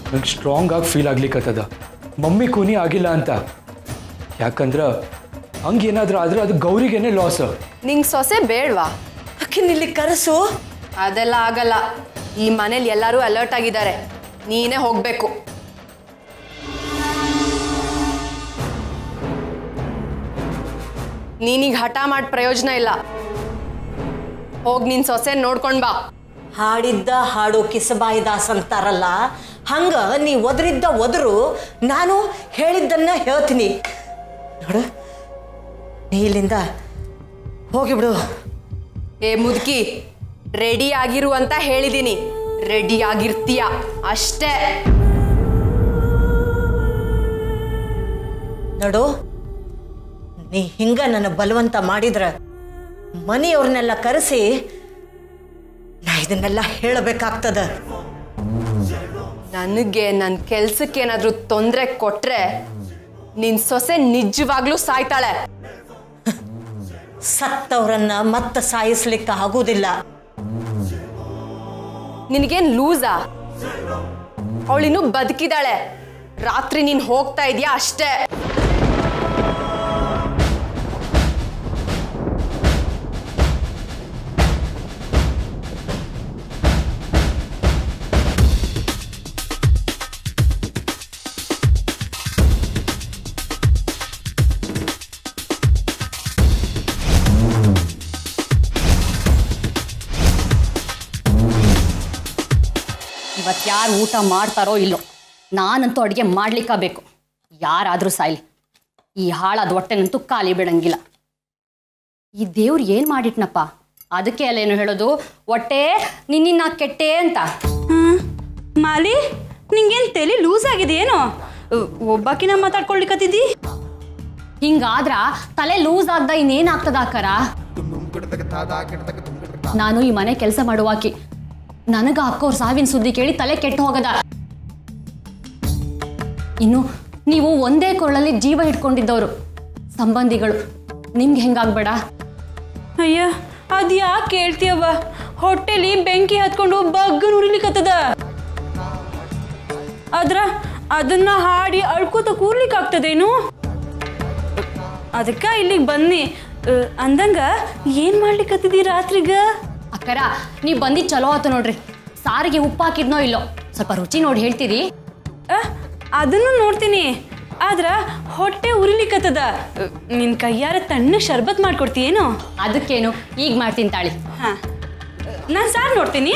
ನಂಗೆ ಸ್ಟ್ರಾಂಗ್ ಆಗಿ feel ಆಗ್ಲಿಕ್ಕತ್ತದ mummy ಕೂನಿ ಆಗಿಲ್ಲ ಅಂತ ಯಾಕಂದ್ರೆ ಹಂಗೇನಾದ್ರೂ ಆದ್ರೆ ಅದು ಗೌರಿಗೇನೆ ಲಾಸ್ ನಿಂಗೆ ಸೊಸೆ ಬೇಡವಾ ಅಕ್ಕಿನ ಇಲ್ಲಿ ಕರೆಸು ಅದೆಲ್ಲ ಆಗಲ್ಲ ಈ ಮನೇಲಿ ಎಲ್ಲರೂ ಅಲರ್ಟ್ ಆಗಿದ್ದಾರೆ ನೀನೇ ಹೋಗ್ಬೇಕು ನೀನೀಗ ಹಠ ಮಾಡಿ ಪ್ರಯೋಜನ ಇಲ್ಲ ಹೋಗ್ ನಿನ್ ಸೊಸೆ ನೋಡ್ಕೊಂಡ್ ಬಾ ಹಾಡಿದ್ದ ಹಾಡು ಕಿಸಬಾಯಿ ದಾಸ್ ಅಂತಾರಲ್ಲ ಹಂಗ ನೀ ಒದರಿದ್ದ ಒದರು ನಾನು ಹೇಳಿದ್ದನ್ನ ಹೇಳ್ತೀನಿ ನೋಡು ನೀ ಇಲ್ಲಿಂದ ಹೋಗಿಬಿಡು ಏ ಮುದುಕಿ ರೆಡಿ ಆಗಿರು ಅಂತ ಹೇಳಿದೀನಿ ರೆಡಿ ಆಗಿರ್ತೀಯ ಅಷ್ಟೇ ನೋಡು ನೀ ಹಿಂಗ ನನ್ನ ಬಲವಂತ ಮಾಡಿದ್ರ ಮನೆಯವ್ರನ್ನೆಲ್ಲ ಕರೆಸಿ ನಾ ಇದನ್ನೆಲ್ಲ ಹೇಳಬೇಕಾಗ್ತದ ನನಗೆ ನನ್ನ ಕೆಲ್ಸಕ್ಕೆ ಏನಾದ್ರೂ ತೊಂದರೆ ಕೊಟ್ರೆ ನಿನ್ ಸೊಸೆ ನಿಜವಾಗ್ಲೂ ಸಾಯ್ತಾಳೆ ಸತ್ತವರನ್ನ ಮತ್ತೆ ಸಾಯಿಸ್ಲಿಕ್ಕೆ ಆಗುವುದಿಲ್ಲ ನಿನಗೇನ್ ಲೂಸಾ ಅವಳಿನ್ನೂ ಬದುಕಿದಾಳೆ ರಾತ್ರಿ ನೀನ್ ಹೋಗ್ತಾ ಇದೀಯಾ ಅಷ್ಟೇ ಇವತ್ತು ಯಾರು ಊಟ ಮಾಡ್ತಾರೋ ಇಲ್ಲೋ ನಾನಂತೂ ಅಡುಗೆ ಮಾಡ್ಲಿಕ್ಕಬೇಕು ಯಾರಾದರೂ ಸಾಯ್ಲಿ ಈ ಹಾಳಾದ ಹೊಟ್ಟೆನಂತೂ ಖಾಲಿ ಬಿಡಂಗಿಲ್ಲ ಈ ದೇವ್ರು ಏನು ಮಾಡಿಟ್ನಪ್ಪ ಅದಕ್ಕೆ ಅಲ್ಲೇನು ಹೇಳೋದು ಹೊಟ್ಟೆ ನಿನ್ನ ಕೆಟ್ಟೆ ಅಂತ ಹ್ಮ್. ಮಾಲಿ ನಿಂಗೇನು ತಲೆ ಲೂಸ್ ಆಗಿದೆಯೇನೋ ಒಬ್ಬಾಕಿನ ಮಾತಾಡ್ಕೊಳ್ಲಿಕ್ಕತ್ತಿದ್ದಿ ಹಿಂಗಾದ್ರ ತಲೆ ಲೂಸ್ ಆಗ್ದ ಇನ್ನೇನಾಗ್ತದ ಅಕ್ಕರ ನಾನು ಈ ಮನೆ ಕೆಲಸ ಮಾಡುವಾಕಿ ನನಗ ಅಕ್ಕೋರ್ ಸಾವಿನ ಸುದ್ದಿ ಕೇಳಿ ತಲೆ ಕೆಟ್ಟು ಹೋಗದ ಇನ್ನು ನೀವು ಒಂದೇ ಕೊರಳಲ್ಲಿ ಜೀವ ಇಟ್ಕೊಂಡಿದ್ದವರು ಸಂಬಂಧಿಗಳು ನಿಮ್ಗೆ ಹೆಂಗಾಗ್ಬೇಡ ಅಯ್ಯ ಅದು ಯಾಕೆ ಕೇಳ್ತೀಯವ್ವ ಹೊಟ್ಟೆಲಿ ಬೆಂಕಿ ಹತ್ಕೊಂಡು ಬಗ್ಗನ್ ಉರಿಲಿಕ್ಕತ್ತದ ಆದ್ರ ಅದನ್ನ ಹಾಡಿ ಅಳ್ಕೋತ ಕೂರ್ಲಿಕ್ಕಾಗ್ತದೇನು ಅದಕ್ಕ ಇಲ್ಲಿಗೆ ಬನ್ನಿ ಅ, ಅಂದಂಗ ಏನ್ ಮಾಡ್ಲಿಕ್ಕತ್ತಿದಿ ರಾತ್ರಿಗ ಅಕ್ಕರ ನೀವು ಬಂದಿದ್ದು ಚಲೋ ಆತು ನೋಡ್ರಿ ಸಾರಿಗೆ ಉಪ್ಪು ಹಾಕಿದ್ನೋ ಇಲ್ಲೋ ಸ್ವಲ್ಪ ರುಚಿ ನೋಡಿ ಹೇಳ್ತೀರಿ ಅ, ಅದನ್ನು ನೋಡ್ತೀನಿ ಆದ್ರ ಹೊಟ್ಟೆ ಉರಿಲಿಕ್ಕತ್ತದ ಅ, ನಿನ್ ಕೈಯಾರ ತಣ್ಣಗೆ ಶರ್ಬತ್ ಮಾಡ್ಕೊಡ್ತೀಯೇನು ಅದಕ್ಕೇನು ಈಗ ಮಾಡ್ತೀನಿ ತಾಳಿ ಹಾ ನಾನು ಸಾರ್ ನೋಡ್ತೀನಿ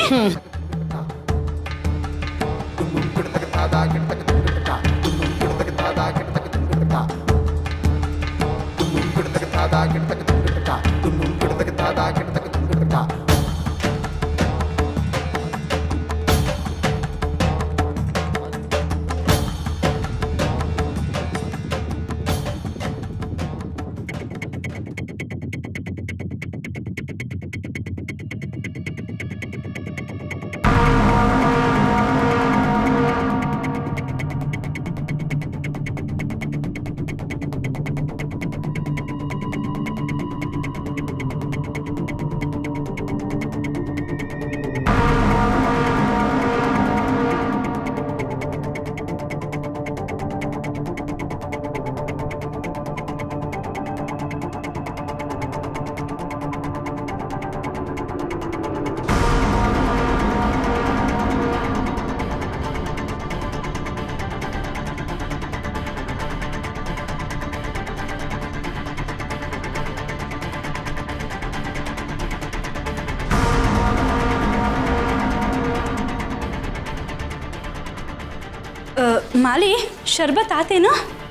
ಅ, ಮಾಲಿ ಶರ್ಬತ್ ಆತೇನು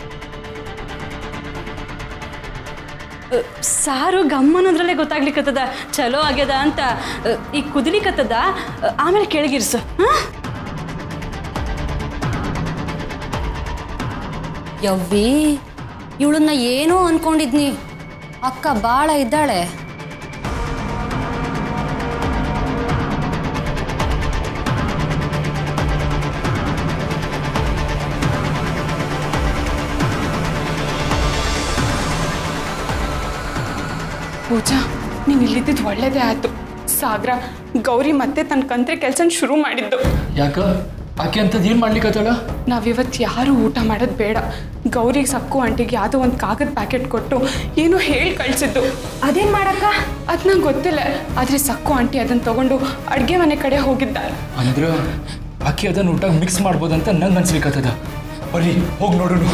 ಅ, ಸಾರು ಗಮ್ಮನದ್ರಲ್ಲೇ ಗೊತ್ತಾಗ್ಲಿಕ್ಕತ್ತದ ಚಲೋ ಆಗ್ಯದ ಅಂತ ಅ, ಈಗ ಕುದಿಲಿಕ್ಕತ್ತದ ಅ, ಆಮೇಲೆ ಕೆಳಗಿರ್ಸು ಹಾಂ ಯವ್ವಿ ಇವಳನ್ನ ಏನೋ ಅನ್ಕೊಂಡಿದ್ನಿ ಅಕ್ಕ ಬಾಳ ಇದ್ದಾಳೆ ಪೂಜಾ ನೀನು ಇಲ್ಲಿದ್ದಿದ್ದು ಒಳ್ಳೇದೇ ಆಯ್ತು ಸಾಗರ ಗೌರಿ ಮತ್ತೆ ತನ್ನ ಕಂತ್ರಿ ಕೆಲಸ ಶುರು ಮಾಡಿದ್ದು ಯಾಕ ಆಕೆ ಅಂತದ್ ಏನು ಮಾಡ್ಲಿಕ್ಕತ್ತಲ್ಲ ನಾವಿವತ್ತು ಯಾರು ಊಟ ಮಾಡೋದು ಬೇಡ ಗೌರಿಗೆ ಸಕ್ಕು ಆಂಟಿಗೆ ಯಾವುದೋ ಒಂದು ಕಾಗದ ಪ್ಯಾಕೆಟ್ ಕೊಟ್ಟು ಏನೋ ಹೇಳಿ ಕಳಿಸಿದ್ದು ಅದೇನ್ ಮಾಡಕ್ಕ ಅದು ನಂಗೆ ಗೊತ್ತಿಲ್ಲ ಆದರೆ ಸಕ್ಕು ಆಂಟಿ ಅದನ್ನು ತಗೊಂಡು ಅಡುಗೆ ಮನೆ ಕಡೆ ಹೋಗಿದ್ದಾರೆ ಅಂದ್ರೆ ಆಕೆ ಅದನ್ನ ಊಟ ಮಿಕ್ಸ್ ಮಾಡ್ಬೋದಂತ ನಂಗೆ ಅನ್ಸ್ಲಿಕ್ಕತ್ತದ ಬರ್ರಿ ಹೋಗಿ ನೋಡೋಣ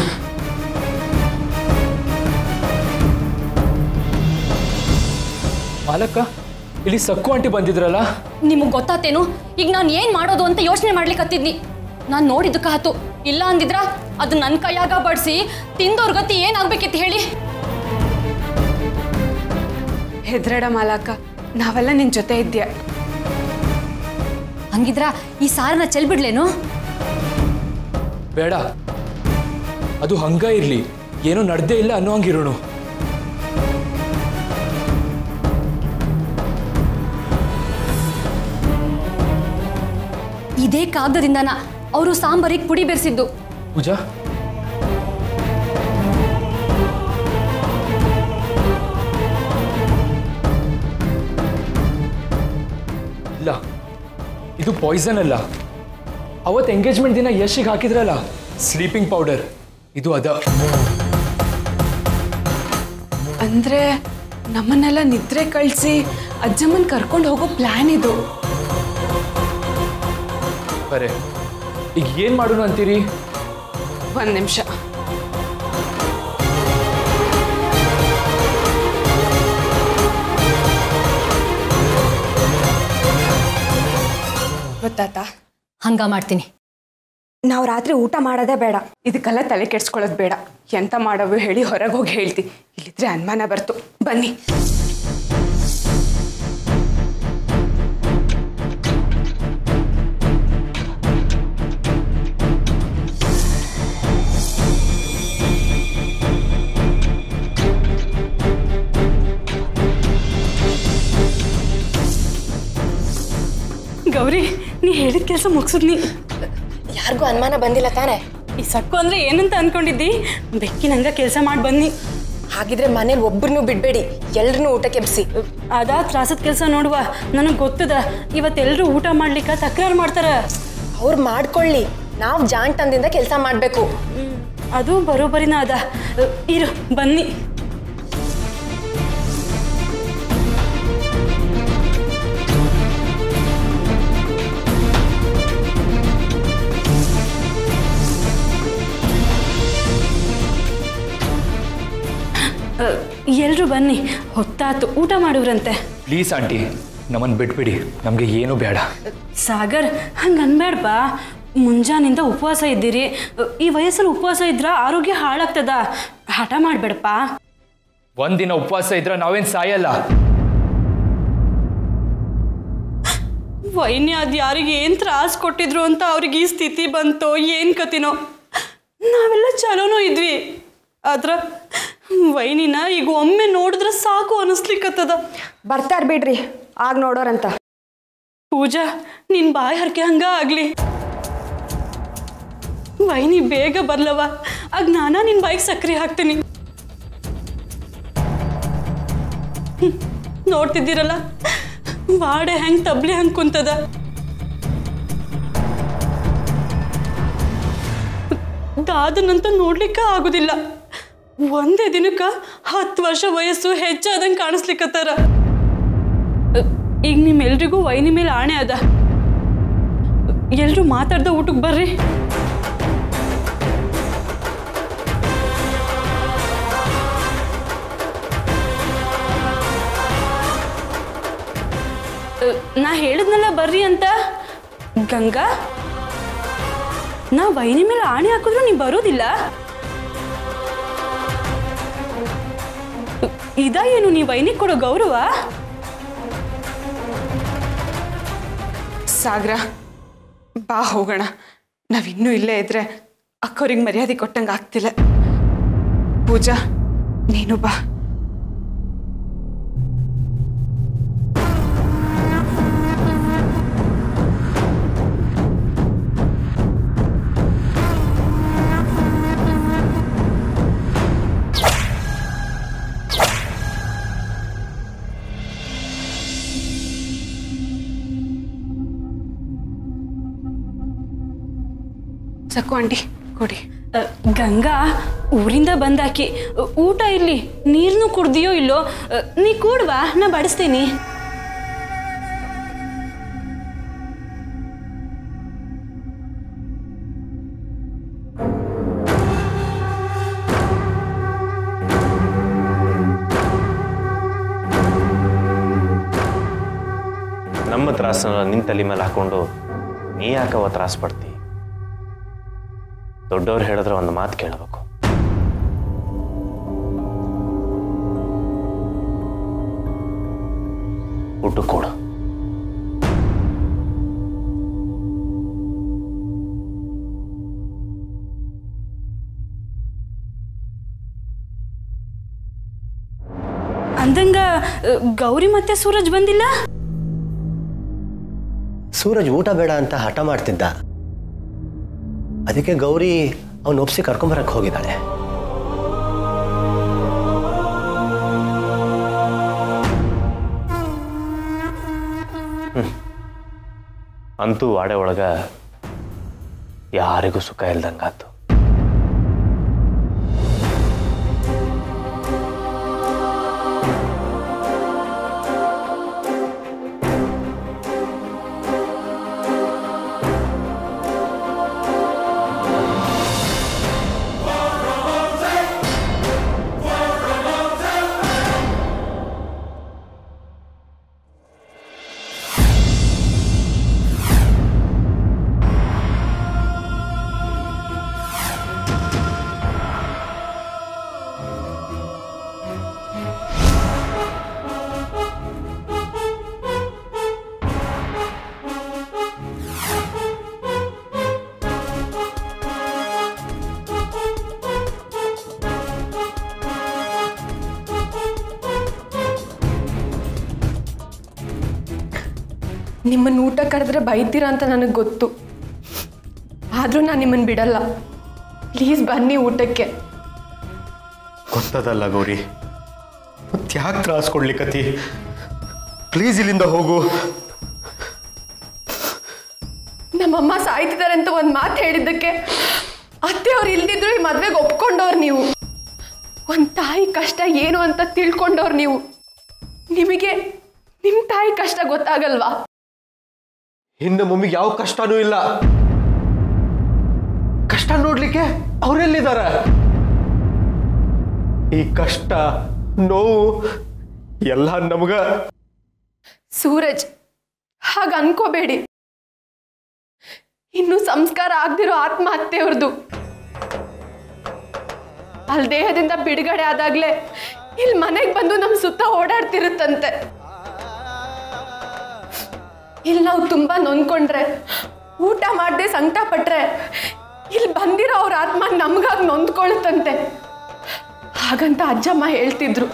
ಮಾಲಕ್ಕ ಇಲ್ಲಿ ಸಕ್ಕು ಆಂಟಿ ಬಂದಿದ್ರಲ್ಲ ನಿಮಗೆ ಗೊತ್ತಾತೇನು ಈಗ ನಾನು ಏನು ಮಾಡೋದು ಅಂತ ಯೋಚನೆ ಮಾಡ್ಲಿಕ್ಕತ್ತಿದ್ನಿ ನಾನು ನೋಡಿದ್ದಕ್ಕೆ ಆತು ಇಲ್ಲ ಅಂದಿದ್ರ ಅದು ನನ್ನ ಕೈಯಾಗ ಬಡಿಸಿ ತಿಂದವ್ರ ಗತಿ ಏನಾಗ್ಬೇಕಿತ್ತು ಹೇಳಿ ಹೆದ್ರಡ ಮಾಲಕ ನಾವೆಲ್ಲ ನಿನ್ನ ಜೊತೆ ಇದ್ಯಾ ಹಂಗಿದ್ರ ಈ ಸಾರನ್ನ ಚೆಲ್ಬಿಡ್ಲೇನು ಬೇಡ ಅದು ಹಂಗ ಇರ್ಲಿ ಏನೋ ನಡ್ದೇ ಇಲ್ಲ ಅನ್ನೋ ಹಂಗಿರೋಣ ಇದೇ ಕಾಗದದಿಂದನ ಅವರು ಸಾಂಬಾರಿಗೆ ಪುಡಿ ಬೆರೆಸಿದ್ದು ಪೂಜಾ ಇಲ್ಲ ಇದು ಪಾಯ್ಸನ್ ಅಲ್ಲ ಅವತ್ತು ಎಂಗೇಜ್ಮೆಂಟ್ ದಿನ ಯಶಿಗೆ ಹಾಕಿದ್ರಲ್ಲ ಸ್ಲೀಪಿಂಗ್ ಪೌಡರ್ ಇದು ಅದ ಅಂದರೆ ನಮ್ಮನ್ನೆಲ್ಲ ನಿದ್ರೆ ಕಳಿಸಿ ಅಜ್ಜಮ್ಮನ್ ಕರ್ಕೊಂಡು ಹೋಗೋ ಪ್ಲ್ಯಾನ್ ಇದು ಬರೇ ಈಗ ಏನು ಮಾಡೋಣ ಅಂತೀರಿ ಒಂದು ನಿಮಿಷ ಗೊತ್ತಾತಾ ಹಂಗ ಮಾಡ್ತೀನಿ ನಾವು ರಾತ್ರಿ ಊಟ ಮಾಡೋದೇ ಬೇಡ ಇದಕ್ಕೆಲ್ಲ ತಲೆ ಕೆಡ್ಸ್ಕೊಳ್ಳೋದು ಬೇಡ ಎಂತ ಮಾಡವು ಹೇಳಿ ಹೊರಗೆ ಹೋಗಿ ಹೇಳ್ತಿ ಇಲ್ಲಿದ್ರೆ ಅನುಮಾನ ಬರ್ತು ಬನ್ನಿ ಗೌರಿ ನೀ ಹೇಳಿದ ಕೆಲಸ ಮುಗಿಸಿದ್ ನೀ ಯಾರಿಗೂ ಅನುಮಾನ ಬಂದಿಲ್ಲ ತಾನೆ ಈ ಸಕ್ಕು ಅಂದ್ರೆ ಏನಂತ ಅನ್ಕೊಂಡಿದ್ದಿ ಬೆಕ್ಕಿನಂಗ ಕೆಲಸ ಮಾಡಿ ಬನ್ನಿ ಹಾಗಿದ್ರೆ ಮನೇಲಿ ಒಬ್ಬರನ್ನೂ ಬಿಡಬೇಡಿ ಎಲ್ರನ್ನೂ ಊಟಕ್ಕೆ ಎಬ್ಸಿ ಅದಾ ತ್ರಾಸದ ಕೆಲಸ ನೋಡುವ ನನಗೆ ಗೊತ್ತದ ಇವತ್ತೆಲ್ಲರೂ ಊಟ ಮಾಡ್ಲಿಕ್ಕೆ ತಕರಾರು ಮಾಡ್ತಾರ ಅವ್ರು ಮಾಡ್ಕೊಳ್ಳಿ ನಾವು ಜಾಣ್ತನದಿಂದ ಕೆಲಸ ಮಾಡಬೇಕು ಅದು ಬರೋಬರಿನ ಅದ ಇರು ಬನ್ನಿ ಎಲ್ರು ಬನ್ನಿ ಹೊತ್ತಾತು ಊಟ ಮಾಡುವ್ರಂತೆ ಪ್ಲೀಸ್ ಆಂಟಿ ನಮ್ಮನ್ನು ಬಿಟ್ಬಿಡಿ ನಮಗೆ ಏನೂ ಬೇಡ ಸಾಗರ್ ಹಂಗೆ ಅನ್ಬೇಡ್ಪಾ ಮುಂಜಾನಿಂದ ಉಪವಾಸ ಇದ್ದೀರಿ ಈ ವಯಸ್ಸಲ್ಲಿ ಉಪವಾಸ ಇದ್ರ ಆರೋಗ್ಯ ಹಾಳಾಗ್ತದ ಹಠ ಮಾಡಬೇಡಪ್ಪ ಒಂದಿನ ಉಪವಾಸ ಇದ್ರೆ ನಾವೇನು ಸಾಯಲ್ಲ ವೈನ್ಯ ಅದು ಯಾರಿಗೆ ಏನು ತ್ರಾಸ ಕೊಟ್ಟಿದ್ರು ಅಂತ ಅವ್ರಿಗೆ ಈ ಸ್ಥಿತಿ ಬಂತೋ ಏನು ಕತಿನೋ ನಾವೆಲ್ಲ ಚಲೋನೂ ಇದ್ವಿ ಆದ್ರ ವೈನಿನ ಈಗ ಒಮ್ಮೆ ನೋಡಿದ್ರೆ ಸಾಕು ಅನಿಸ್ಲಿಕ್ಕತ್ತದ ಬರ್ತಾರ ಬಿಡ್ರಿ ಆಗ ನೋಡೋರಂತ ಪೂಜಾ ನಿನ್ ಬಾಯಿ ಹರಕೆ ಹಂಗ ಆಗ್ಲಿ ವೈನಿ ಬೇಗ ಬರ್ಲವ ಆಗ ನಾನಾ ನಿನ್ ಬಾಯಿಗೆ ಸಕ್ರೆ ಹಾಕ್ತೀನಿ ಹ್ಮ್, ನೋಡ್ತಿದ್ದೀರಲ್ಲ ವಾಡೆ ಹೆಂಗ್ ತಬ್ಲಿ ಹಂಗ್ ಕುಂತದ ದಾದನಂತ ನೋಡ್ಲಿಕ್ಕ ಆಗುದಿಲ್ಲ ಒಂದೇ ದಿನಕ್ಕ ಹತ್ತು ವರ್ಷ ವಯಸ್ಸು ಹೆಚ್ಚಾದಂಗೆ ಕಾಣಿಸ್ಲಿಕ್ಕತ್ತಾರ ಈಗ ನಿಮ್ಮೆಲ್ರಿಗೂ ವೈನಿ ಮೇಲೆ ಆಣೆ ಅದ ಎಲ್ರು ಮಾತಾಡ್ದ ಊಟಕ್ಕೆ ಬರ್ರಿ ಅ, ನಾ ಹೇಳಿದ್ನಲ್ಲ ಬರ್ರಿ ಅಂತ ಗಂಗಾ ನಾ ವೈನಿ ಮೇಲೆ ಆಣೆ ಹಾಕಿದ್ರು ನೀ ಬರೋದಿಲ್ಲ ಇದ ಏನು ನೀ ವೈನಿಗೆ ಕೊಡೋ ಗೌರವ ಸಾಗರ ಬಾ ಹೋಗೋಣ ನಾವಿನ್ನೂ ಇಲ್ಲೇ ಇದ್ರೆ ಅಕ್ಕೋರಿಗೆ ಮರ್ಯಾದೆ ಕೊಟ್ಟಂಗೆ ಆಗ್ತಿಲ್ಲ ಪೂಜಾ ನೀನು ಬಾ ಸಕ್ಕು ಆಂಟಿ ಕೊಡಿ ಅ, ಗಂಗಾ ಊರಿಂದ ಬಂದಾಕಿ ಅ, ಊಟ ಇಲ್ಲಿ ನೀರ್ನು ಕುಡ್ದಿಯೋ ಇಲ್ಲೋ ಅ, ನೀ ಕೂಡ್ವಾ ನಾ ಬಡಿಸ್ತೀನಿ ನಮ್ಮ ತ್ರಾಸನ್ನ ನಿನ್ನ ತಲೆ ಮೇಲೆ ಹಾಕೊಂಡು ನೀ ಯಾಕವ ತ್ರಾಸ ಪಡ್ತಿ ದೊಡ್ಡವ್ರು ಹೇಳಿದ್ರೆ ಒಂದು ಮಾತು ಕೇಳಬೇಕು ಊಟ ಕೊಡು ಅಂದಂಗ ಅ, ಗೌರಿ ಮತ್ತೆ ಸೂರಜ್ ಬಂದಿಲ್ಲ ಸೂರಜ್ ಊಟ ಬೇಡ ಅಂತ ಹಠ ಮಾಡ್ತಿದ್ದ ಅದಕ್ಕೆ ಗೌರಿ ಅವನು ಒಪ್ಸಿ ಕರ್ಕೊಂಬರಕ್ಕೆ ಹೋಗಿದ್ದಾಳೆ ಅಂತೂ ವಾಡೆ ಒಳಗ ಯಾರಿಗೂ ಸುಖ ಇಲ್ದಂಗಾತು ನಿಮ್ಮನ್ನು ಊಟ ಕರೆದ್ರೆ ಬೈತೀರಾ ಅಂತ ನನಗೆ ಗೊತ್ತು ಆದರೂ ನಾನು ನಿಮ್ಮನ್ನು ಬಿಡಲ್ಲ ಪ್ಲೀಸ್ ಬನ್ನಿ ಊಟಕ್ಕೆ ಗೊತ್ತದಲ್ಲ ಗೌರಿ ಮತ್ತೆ ಯಾಕೆ ತ್ರಾಸ ಕೊಡ್ಲಿಕ್ಕತಿ ಪ್ಲೀಸ್ ಇಲ್ಲಿಂದ ಹೋಗು ನಮ್ಮಮ್ಮ ಸಾಯ್ತಿದ್ದಾರೆ ಅಂತ ಒಂದು ಮಾತು ಹೇಳಿದ್ದಕ್ಕೆ ಅತ್ತೆ ಅವ್ರು ಇಲ್ದಿದ್ರು ಈ ಮದ್ವೆಗೆ ಒಪ್ಕೊಂಡವ್ರು ನೀವು ಒಂದು ತಾಯಿ ಕಷ್ಟ ಏನು ಅಂತ ತಿಳ್ಕೊಂಡವ್ರು ನೀವು ನಿಮಗೆ ನಿಮ್ಮ ತಾಯಿ ಕಷ್ಟ ಗೊತ್ತಾಗಲ್ವಾ ಇನ್ನು ಮಮ್ಮಿಗೆ ಯಾವ ಕಷ್ಟನೂ ಇಲ್ಲ ಕಷ್ಟ ನೋಡ್ಲಿಕ್ಕೆ ಅವರೆಲ್ಲಿದ್ದಾರೆ ಈ ಕಷ್ಟ ನೋವು ಎಲ್ಲ ನಮಗ ಸೂರಜ್ ಹಾಗ ಅನ್ಕೋಬೇಡಿ ಇನ್ನು ಸಂಸ್ಕಾರ ಆಗ್ದಿರೋ ಆತ್ಮಹತ್ಯೆಯವ್ರದ್ದು ಅಲ್ಲಿ ದೇಹದಿಂದ ಬಿಡುಗಡೆ ಆದಾಗ್ಲೇ ಇಲ್ಲಿ ಮನೆಗೆ ಬಂದು ನಮ್ಮ ಸುತ್ತ ಓಡಾಡ್ತಿರುತ್ತಂತೆ ಇಲ್ಲಿ ನಾವು ತುಂಬಾ ನೊಂದ್ಕೊಂಡ್ರೆ ಊಟ ಮಾಡದೆ ಸಂಕಟ ಪಟ್ರೆ ಇಲ್ಲಿ ಬಂದಿರೋ ಅವ್ರ ಆತ್ಮ ನಮ್ಗಾಗಿ ನೊಂದ್ಕೊಳ್ಳುತ್ತಂತೆ ಹಾಗಂತ ಅಜ್ಜಮ್ಮ ಹೇಳ್ತಿದ್ರು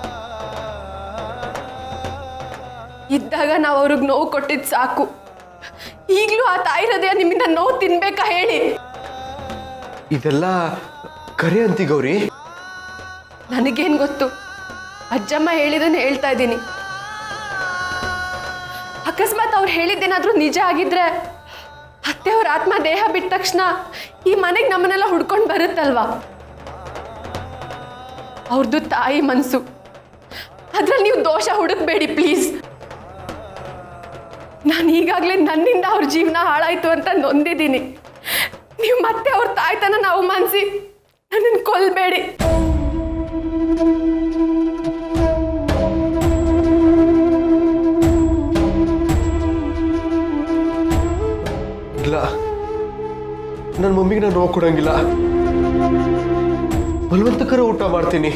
ಇದ್ದಾಗ ನಾವು ಅವ್ರಿಗೆ ನೋವು ಕೊಟ್ಟಿದ್ದು ಸಾಕು ಈಗಲೂ ಆ ತಾಯಿ ಹೃದಯ ನಿಮ್ಮಿಂದ ನೋವು ತಿನ್ಬೇಕಾ ಹೇಳಿ ಇದೆಲ್ಲ ಕರೆ ಅಂತಿ ಗೌರಿ ನನಗೇನು ಗೊತ್ತು ಅಜ್ಜಮ್ಮ ಹೇಳಿದನ್ನು ಹೇಳ್ತಾ ಇದ್ದೀನಿ ಅಕಸ್ಮಾತ್ ಅವ್ರು ಹೇಳಿದ್ದೇನಾದ್ರೂ ನಿಜ ಆಗಿದ್ರೆ ಅತ್ತೆ ಅವ್ರ ಆತ್ಮ ದೇಹ ಬಿಟ್ಟ ತಕ್ಷಣ ಈ ಮನೆಗೆ ನಮ್ಮನ್ನೆಲ್ಲ ಹುಡ್ಕೊಂಡು ಬರುತ್ತಲ್ವಾ ಅವ್ರದ್ದು ತಾಯಿ ಮನಸ್ಸು ಅದ್ರಲ್ಲಿ ನೀವು ದೋಷ ಹುಡುಕ್ಬೇಡಿ ಪ್ಲೀಸ್ ನಾನು ಈಗಾಗಲೇ ನನ್ನಿಂದ ಅವ್ರ ಜೀವನ ಹಾಳಾಯ್ತು ಅಂತ ನೊಂದಿದ್ದೀನಿ ನೀವು ಮತ್ತೆ ಅವ್ರ ತಾಯ್ತನ ನಾವು ಮನ್ಸಿ ನನ್ನನ್ನು ಕೊಲ್ಬೇಡಿ ಇಲ್ಲ ನನ್ನ ಮಮ್ಮಿಗೆ ನಾನು ನೋವು ಕೊಡಂಗಿಲ್ಲ ಬಲವಂತಕರ ಊಟ ಮಾಡ್ತೀನಿ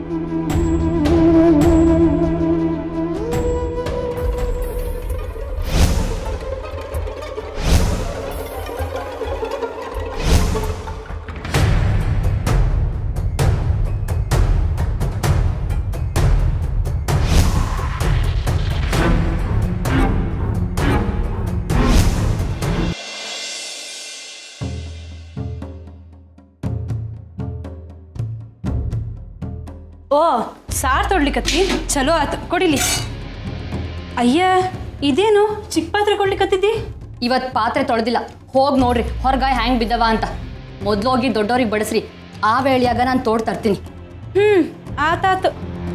ಓ ಸಾರ್ ತೊಡ್ಲಿಕತ್ತಿ ಚಲೋ ಆತು ಕೊಡಿಲಿ ಅಯ್ಯ ಇದೇನು ಚಿಕ್ಕ ಪಾತ್ರೆ ಕೊಡ್ಲಿಕತ್ತಿದ್ದಿ ಇವತ್ತು ಪಾತ್ರೆ ತೊಳೆದಿಲ್ಲ ಹೋಗಿ ನೋಡ್ರಿ ಹೊರಗಾಯ ಹ್ಯಾಂಗ್ ಬಿದ್ದವ ಅಂತ ಮೊದ್ಲು ಹೋಗಿ ದೊಡ್ಡವ್ರಿಗೆ ಬಡಿಸ್ರಿ ಆ ವೇಳೆಯಾಗ ನಾನು ತೋಡ್ ತರ್ತೀನಿ ಹ್ಞೂ ಆತಾತು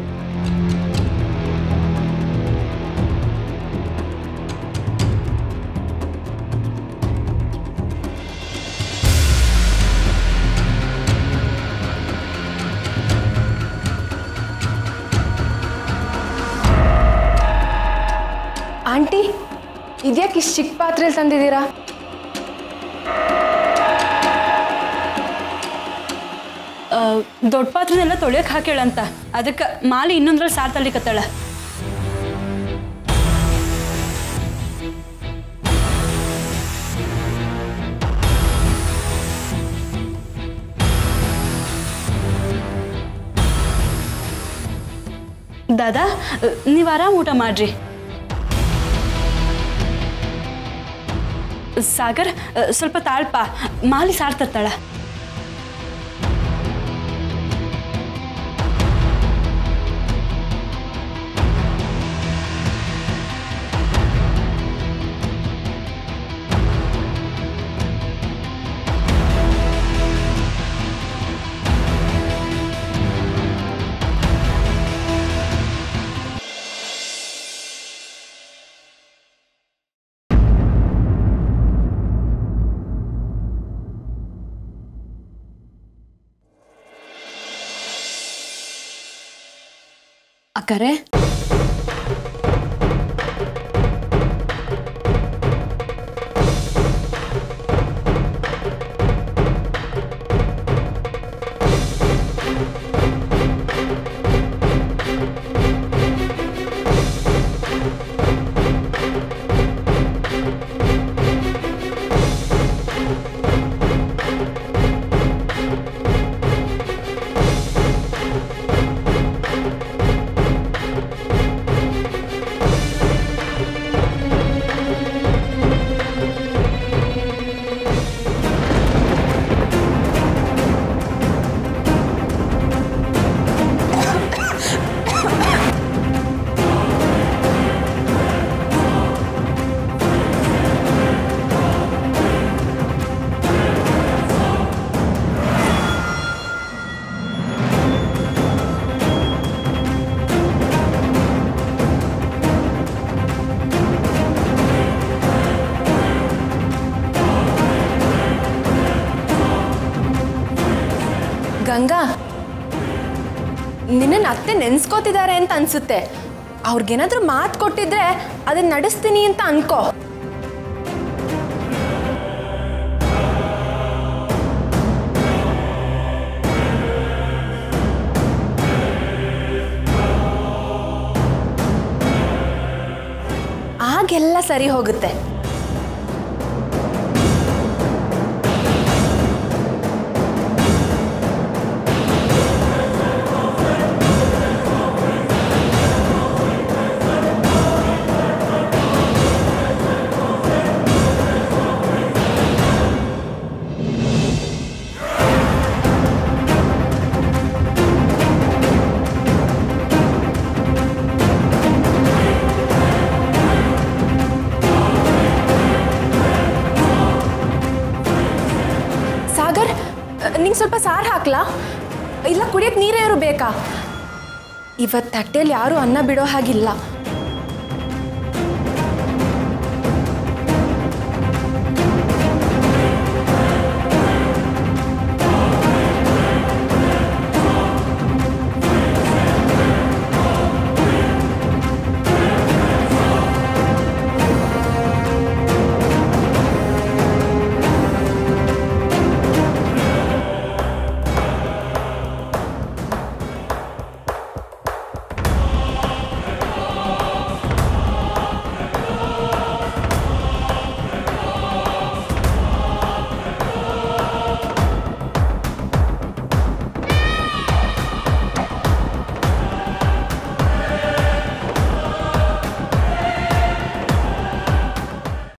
ಆಂಟಿ ಇದ್ಯಾಕೆ ಇಷ್ಟು ಚಿಕ್ಕ ಪಾತ್ರೆಯಲ್ಲಿ ತಂದಿದ್ದೀರಾ ದೊಡ್ಡ ಪಾತ್ರೆನೆಲ್ಲ ತೊಳೆಯಕ್ಕೆ ಹಾಕ್ಯಾಳಂತ ಅದಕ್ಕೆ ಮಾಲಿ ಇನ್ನೊಂದ್ರಲ್ಲಿ ಸಾರ್ ತಳ್ಳಿಕತ್ತಾಳ ದಾದಾ ನೀವು ಆರಾಮ್ ಊಟ ಮಾಡ್ರಿ ಸಾಗರ್ ಸ್ವಲ್ಪ ತಾಳ್ಪ ಮಾಲಿ ಸಾರ್ ತರ್ತಾಳ ಅಕ್ಕರೆ ಗಂಗಾ ನಿನ್ನ ಅತ್ತೆ ನೆನ್ಸ್ಕೋತಿದ್ದಾರೆ ಅಂತ ಅನ್ಸುತ್ತೆ ಅವ್ರಿಗೇನಾದ್ರೂ ಮಾತು ಕೊಟ್ಟಿದ್ರೆ ಅದನ್ನ ನಡೆಸ್ತೀನಿ ಅಂತ ಅನ್ಕೋ ಆಗೆಲ್ಲ ಸರಿ ಹೋಗುತ್ತೆ ಸಾಗರ್ ನಿಂಗೆ ಸ್ವಲ್ಪ ಸಾರು ಹಾಕ್ಲಾ ಇಲ್ಲ ಕುಡಿಯಕ್ಕೆ ನೀರೇ ಇರು ಬೇಕಾ ಇವತ್ತು ತಟ್ಟೆಯಲ್ಲಿ ಯಾರೂ ಅನ್ನ ಬಿಡೋ ಹಾಗಿಲ್ಲ